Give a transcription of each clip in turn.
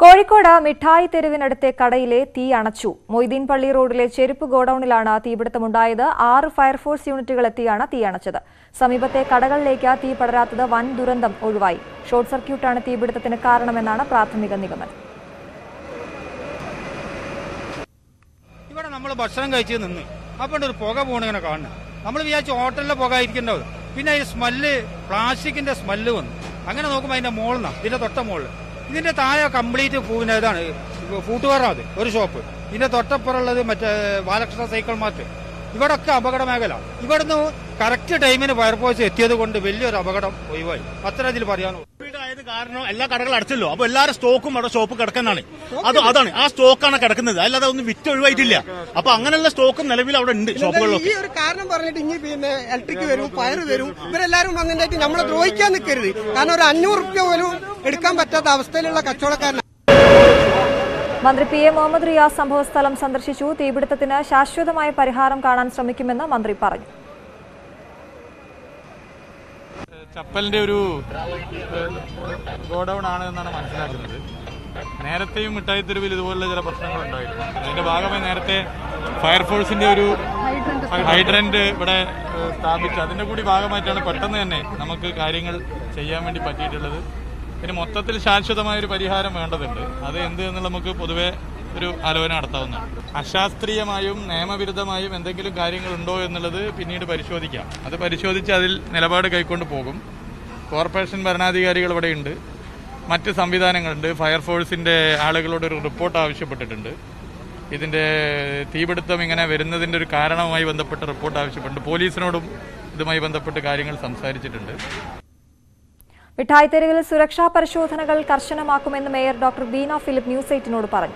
കോഴിക്കോട് മിഠായി തെരുവിനടുത്തെ കടയിലെ തീ അണച്ചു മൊയ്തീൻ പള്ളി റോഡിലെ ചെരുപ്പ് ഗോഡൌണിലാണ് തീപിടുത്തമുണ്ടായത് ആറ് ഫയർഫോഴ്സ് യൂണിറ്റുകൾ എത്തിയാണ് തീ അണച്ചത് സമീപത്തെ കടകളിലേക്ക് തീ പടരാത്തത് വൻ ദുരന്തം ഒഴിവായി ഷോർട്ട് സർക്യൂട്ടാണ് തീപിടുത്തത്തിന് കാരണമെന്നാണ് പ്രാഥമിക നിഗമനം ഇവിടെ നമ്മൾ ഭക്ഷണം കഴിച്ച് നിന്ന് അപ്പോൾ ഒരു പുക പോണിങ്ങനെ കാണുന്നു നമ്മൾ വിചാരിച്ചു ഹോട്ടലിലെ പുക ആയിരിക്കണ്ടാവും പിന്നെ അതിന് സ്മെല്ല് പ്ലാസ്റ്റിക്കിന്റെ സ്മെല്ല് വന്നു അങ്ങനെ നോക്കുമ്പോൾ അതിന്റെ മുകളിൽ ഇതിന്റെ തൊട്ട മുകളിൽ ഇതിന്റെ താഴെ കംപ്ലീറ്റ് പൂവിന്റെ ഇതാണ് ഫൂട്ടുകാരാണ് അത് ഒരു ഷോപ്പ് ഇതിന്റെ തൊട്ടപ്പുറമുള്ളത് മറ്റേ ബാലകൃഷ്ണ സൈക്കിൾ മാർട്ട് ഇവിടെ ഒക്കെ അപകട മേഖല ഇവിടുന്ന് കറക്റ്റ് ടൈമിന് ഫയർഫോഴ്സ് എത്തിയത് കൊണ്ട് വലിയൊരു അപകടം ഒഴിവായി അത്ര ഇതിൽ പറയാനുള്ളൂ കോവിഡ് ആയത് കാരണം എല്ലാ കടകളും അടച്ചല്ലോ അപ്പൊ എല്ലാവരും സ്റ്റോക്കും അവിടെ ഷോപ്പ് കിടക്കുന്നതാണ് അത് അതാണ് ആ സ്റ്റോക്കാണ് കിടക്കുന്നത് അല്ലാതെ ഒന്നും വിറ്റ് ഒഴിവായിട്ടില്ല അപ്പൊ അങ്ങനെയുള്ള സ്റ്റോക്കും നിലവിൽ അവിടെ ഉണ്ട് ഷോപ്പുകളിലൊക്കെ ഈ ഒരു കാരണം പറഞ്ഞിട്ട് ഇനി പിന്നെ ഇലക്ട്രിക് വരും ഫയർ വരും ഇവരെല്ലാരും വന്നിട്ട് നമ്മളെ ദ്രോഹിക്കാൻ നിൽക്കരുത് കാരണം ഒരു അഞ്ഞൂറ് റുപ്യ പോലും എടുക്കാൻ പറ്റാത്ത അവസ്ഥയിലുള്ള കച്ചവടക്കാരനാണ് മന്ത്രി പി എ മുഹമ്മദ് റിയാസ് സംഭവസ്ഥലം സന്ദർശിച്ചു തീപിടുത്തത്തിന് ശാശ്വതമായ പരിഹാരം കാണാൻ ശ്രമിക്കുമെന്ന് മന്ത്രി പറഞ്ഞു ചപ്പലിന്റെ ഒരു ഗോഡൌൺ ആണ് എന്നാണ് മനസ്സിലാക്കുന്നത് നേരത്തെയും മിഠായി തെരുവിൽ ഇതുപോലുള്ള ചില പ്രശ്നങ്ങൾ ഉണ്ടായിരുന്നു അതിന്റെ ഭാഗമായി നേരത്തെ ഫയർഫോഴ്സിന്റെ ഒരു ഹൈഡ്രന്റ് ഇവിടെ ഏഹ്, സ്ഥാപിച്ചു അതിന്റെ കൂടി ഭാഗമായിട്ടാണ് പെട്ടെന്ന് തന്നെ നമുക്ക് കാര്യങ്ങൾ ചെയ്യാൻ വേണ്ടി പറ്റിയിട്ടുള്ളത് ഇതിന് മൊത്തത്തിൽ ശാശ്വതമായ ഒരു പരിഹാരം വേണ്ടതുണ്ട് അത് എന്ത് എന്നുള്ള നമുക്ക് പൊതുവെ ഒരു ആലോചന നടത്താവുന്നതാണ് അശാസ്ത്രീയമായും നിയമവിരുദ്ധമായും എന്തെങ്കിലും കാര്യങ്ങളുണ്ടോ എന്നുള്ളത് പിന്നീട് പരിശോധിക്കാം അത് പരിശോധിച്ച് അതിൽ നിലപാട് കൈക്കൊണ്ട് പോകും കോർപ്പറേഷൻ ഭരണാധികാരികൾ ഇവിടെയുണ്ട് മറ്റ് സംവിധാനങ്ങളുണ്ട് ഫയർഫോഴ്സിന്റെ ആളുകളോട് ഒരു റിപ്പോർട്ട് ആവശ്യപ്പെട്ടിട്ടുണ്ട് ഇതിന്റെ തീപിടുത്തം ഇങ്ങനെ വരുന്നതിന്റെ ഒരു കാരണവുമായി ബന്ധപ്പെട്ട റിപ്പോർട്ട് ആവശ്യപ്പെട്ടിട്ടുണ്ട് പോലീസിനോടും ഇതുമായി ബന്ധപ്പെട്ട് കാര്യങ്ങൾ സംസാരിച്ചിട്ടുണ്ട് മിഠായി തെരുവിൽ സുരക്ഷാ പരിശോധനകൾ കർശനമാക്കുമെന്ന് mayor doctor Beena Philip news എയ്റ്റിനോട് പറഞ്ഞു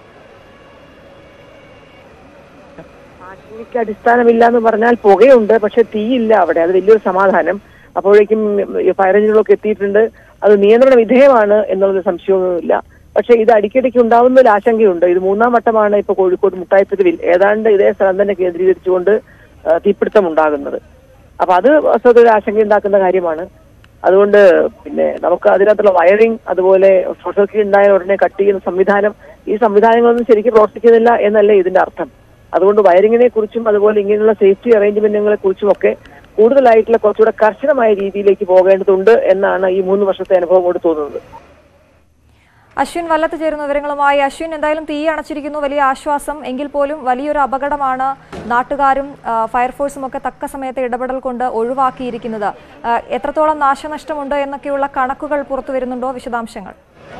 ആശങ്കയ്ക്ക് അടിസ്ഥാനമില്ല എന്ന് പറഞ്ഞാൽ പുകയുണ്ട് പക്ഷെ തീയില്ല അവിടെ അത് വലിയൊരു സമാധാനം അപ്പോഴേക്കും ഈ ഫയർ എഞ്ചിനുകളൊക്കെ എത്തിയിട്ടുണ്ട് അത് നിയന്ത്രണ വിധേയമാണ് എന്നുള്ളത് സംശയമൊന്നുമില്ല പക്ഷെ ഇത് അടിക്കടിക്ക് ഉണ്ടാവുന്ന ഒരു ആശങ്കയുണ്ട് ഇത് മൂന്നാം വട്ടമാണ് ഇപ്പൊ കോഴിക്കോട് മുട്ടായിത്തെരുവിൽ ഏതാണ്ട് ഇതേ സ്ഥലം തന്നെ കേന്ദ്രീകരിച്ചുകൊണ്ട് ആ, തീപിടുത്തം ഉണ്ടാകുന്നത് അപ്പൊ അത് വസ്തുത ഒരു ആശങ്ക ഉണ്ടാക്കുന്ന കാര്യമാണ് അതുകൊണ്ട് പിന്നെ നമുക്ക് അതിനകത്തുള്ള വയറിംഗ് അതുപോലെ ഷോർട്ട് സർക്യൂട്ട് ഉണ്ടായ ഉടനെ കട്ട് ചെയ്യുന്ന സംവിധാനം ഈ സംവിധാനങ്ങളൊന്നും ശരിക്കും പ്രവർത്തിക്കുന്നില്ല എന്നല്ലേ ഇതിന്റെ അർത്ഥം അതുകൊണ്ട് വയറിങ്ങിനെ കുറിച്ചും അതുപോലെ ഇങ്ങനെയുള്ള സേഫ്റ്റി അറേഞ്ച്മെന്റുകളെ കുറിച്ചും ഒക്കെ കൂടുതലായിട്ടുള്ള കുറച്ചുകൂടെ കർശനമായ രീതിയിലേക്ക് പോകേണ്ടതുണ്ട് എന്നാണ് ഈ മൂന്ന് വർഷത്തെ അനുഭവം കൊണ്ട് തോന്നുന്നത് അശ്വിൻ വല്ലത്ത് ചേരുന്ന വിവരങ്ങളുമായി അശ്വിൻ എന്തായാലും തീ അണച്ചിരിക്കുന്നു വലിയ ആശ്വാസം എങ്കിൽ പോലും വലിയൊരു അപകടമാണ് നാട്ടുകാരും ആ, ഫയർഫോഴ്സും ഒക്കെ തക്ക സമയത്ത് ഇടപെടൽ കൊണ്ട് ഒഴിവാക്കിയിരിക്കുന്നത് ആ, എത്രത്തോളം നാശനഷ്ടമുണ്ട് എന്നൊക്കെയുള്ള കണക്കുകൾ പുറത്തു വരുന്നുണ്ടോ വിശദാംശങ്ങൾ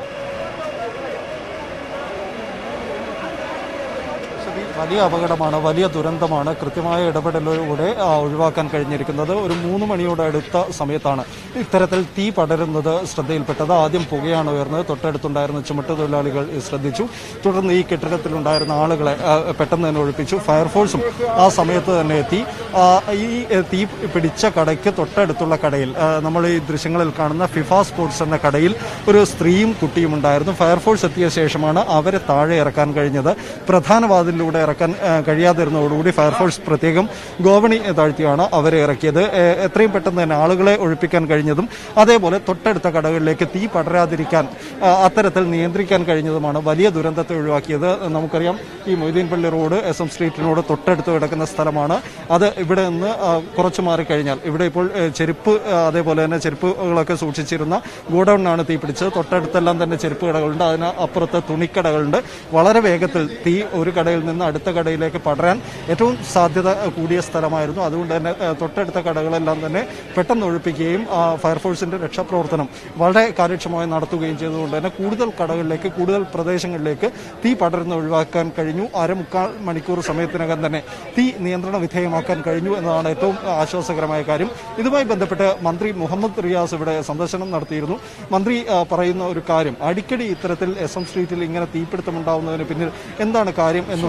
സതി, വലിയ അപകടമാണ് വലിയ ദുരന്തമാണ് കൃത്യമായ ഇടപെടലിലൂടെ ആ, ഒഴിവാക്കാൻ കഴിഞ്ഞിരിക്കുന്നത് ഒരു മൂന്ന് മണിയോട് അടുത്ത സമയത്താണ് ഇത്തരത്തിൽ തീ പടരുന്നത് ശ്രദ്ധയിൽപ്പെട്ടത് ആദ്യം പുകയാണ് ഉയർന്നത് തൊട്ടടുത്തുണ്ടായിരുന്ന ചുമട്ട് തൊഴിലാളികൾ ശ്രദ്ധിച്ചു തുടർന്ന് ഈ കെട്ടിടത്തിലുണ്ടായിരുന്ന ആളുകളെ ആ, പെട്ടെന്ന് തന്നെ ഒഴിപ്പിച്ചു ഫയർഫോഴ്സും ആ സമയത്ത് തന്നെ എത്തി ആ, ഈ എ, തീ പിടിച്ച കടയ്ക്ക് തൊട്ടടുത്തുള്ള കടയിൽ ആ, നമ്മൾ ഈ ദൃശ്യങ്ങളിൽ കാണുന്ന ഫിഫ സ്പോർട്സ് എന്ന കടയിൽ ഒരു സ്ത്രീയും കുട്ടിയും ഉണ്ടായിരുന്നു ഫയർഫോഴ്സ് എത്തിയ ശേഷമാണ് അവരെ താഴെ ഇറക്കാൻ കഴിഞ്ഞത് പ്രധാന വാതിലിലൂടെ ഇറക്കാൻ ആ, കഴിയാതിരുന്നതോടുകൂടി ഫയർഫോഴ്സ് പ്രത്യേകം ഗോവണി താഴ്ത്തിയാണ് അവരെ ഇറക്കിയത് ഏ, എത്രയും പെട്ടെന്ന് തന്നെ ആളുകളെ ഒഴിപ്പിക്കാൻ കഴിഞ്ഞതും അതേപോലെ തൊട്ടടുത്ത കടകളിലേക്ക് തീ പടരാതിരിക്കാൻ ആ, അത്തരത്തിൽ നിയന്ത്രിക്കാൻ കഴിഞ്ഞതുമാണ് വലിയ ദുരന്തത്തെ ഒഴിവാക്കിയത് നമുക്കറിയാം ഈ മൊയ്തീൻ പള്ളി റോഡ് എസ് എം സ്ട്രീറ്റിനോട് തൊട്ടടുത്ത് കിടക്കുന്ന സ്ഥലമാണ് അത് ഇവിടെ നിന്ന് ആ, കുറച്ച് മാറിക്കഴിഞ്ഞാൽ ഇവിടെ ഇപ്പോൾ ഏ, ചെരുപ്പ് ആ, അതേപോലെ തന്നെ ചെരുപ്പുകളൊക്കെ സൂക്ഷിച്ചിരുന്ന ഗോഡൌണിനാണ് തീ പിടിച്ചത് തൊട്ടടുത്തെല്ലാം തന്നെ ചെരുപ്പ് കടകളുണ്ട് അതിന് അപ്പുറത്ത് തുണിക്കടകളുണ്ട് വളരെ വേഗത്തിൽ തീ ഒരു കടയിൽ നിന്ന് അടുത്ത കടയിലേക്ക് പടരാൻ ഏറ്റവും സാധ്യത കൂടിയ സ്ഥലമായിരുന്നു അതുകൊണ്ട് തന്നെ ഏ, തൊട്ടടുത്ത കടകളെല്ലാം തന്നെ പെട്ടെന്ന് ഒഴിപ്പിക്കുകയും ആ, ഫയർഫോഴ്സിന്റെ രക്ഷാപ്രവർത്തനം വളരെ കാര്യക്ഷമമായി നടത്തുകയും ചെയ്തുകൊണ്ട് തന്നെ കൂടുതൽ കടകളിലേക്ക് കൂടുതൽ പ്രദേശങ്ങളിലേക്ക് തീ പടരുന്ന ഒഴിവാക്കാൻ കഴിഞ്ഞു അരമുക്കാൽ മണിക്കൂർ സമയത്തിനകം തന്നെ തീ നിയന്ത്രണ വിധേയമാക്കാൻ കഴിഞ്ഞു എന്നതാണ് ഏറ്റവും ആശ്വാസകരമായ കാര്യം ഇതുമായി ബന്ധപ്പെട്ട് മന്ത്രി മുഹമ്മദ് റിയാസ് ഇവിടെ സന്ദർശനം നടത്തിയിരുന്നു മന്ത്രി ആ, പറയുന്ന ഒരു കാര്യം അടിക്കടി ഇത്തരത്തിൽ എസ് എം സ്ട്രീറ്റിൽ ഇങ്ങനെ തീപിടുത്തമുണ്ടാവുന്നതിന് പിന്നിൽ എന്താണ് കാര്യം എന്നുള്ളത്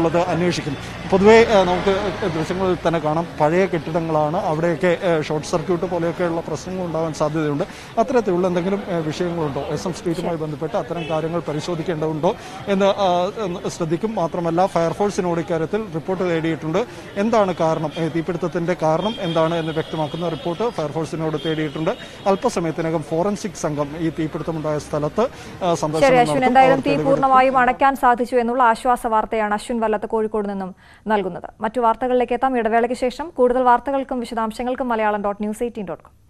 എന്നുള്ളത് അന്വേഷിക്കും പൊതുവേ ഏഹ്, നമുക്ക് ദൃശ്യങ്ങളിൽ തന്നെ കാണാം പഴയ കെട്ടിടങ്ങളാണ് അവിടെയൊക്കെ ഏഹ്, ഷോർട്ട് സർക്യൂട്ട് പോലെയൊക്കെയുള്ള പ്രശ്നങ്ങൾ ഉണ്ടാവാൻ സാധ്യതയുണ്ട് അത്തരത്തിലുള്ള എന്തെങ്കിലും ഏഹ്, വിഷയങ്ങളുണ്ടോ എസ് എം സ്ട്രീറ്റുമായി ബന്ധപ്പെട്ട് അത്തരം കാര്യങ്ങൾ പരിശോധിക്കേണ്ടതുണ്ടോ എന്ന് ആ, എന്ന് ശ്രദ്ധിക്കും മാത്രമല്ല ഫയർഫോഴ്സിനോട് ഇക്കാര്യത്തിൽ റിപ്പോർട്ട് തേടിയിട്ടുണ്ട് എന്താണ് കാരണം ഏഹ്, തീപിടുത്തത്തിന്റെ കാരണം എന്താണ് എന്ന് വ്യക്തമാക്കുന്ന റിപ്പോർട്ട് ഫയർഫോഴ്സിനോട് തേടിയിട്ടുണ്ട് അല്പസമയത്തിനകം ഫോറൻസിക് സംഘം ഈ തീപിടുത്തമുണ്ടായ സ്ഥലത്ത് ആ, ശരി സന്ദർശനം അശ്വിൻ നടത്തും. എന്തായാലും അവർ തീ തെളിവെടുക്കും. പൂർണ്ണമായും അടയ്ക്കാൻ സാധിച്ചു എന്നുള്ള ആശ്വാസ വാർത്തയാണ് അശ്വിൻ വല്ലത്ത് കോഴിക്കോട് നിന്നും നൽകുന്നത് മറ്റു വാർത്തകളിലേക്ക് എത്താം ഇടവേളയ്ക്ക് ശേഷം കൂടുതൽ വാർത്തകൾക്കും വിശദാംശങ്ങൾക്കും Malayalam dot news eighteen dot com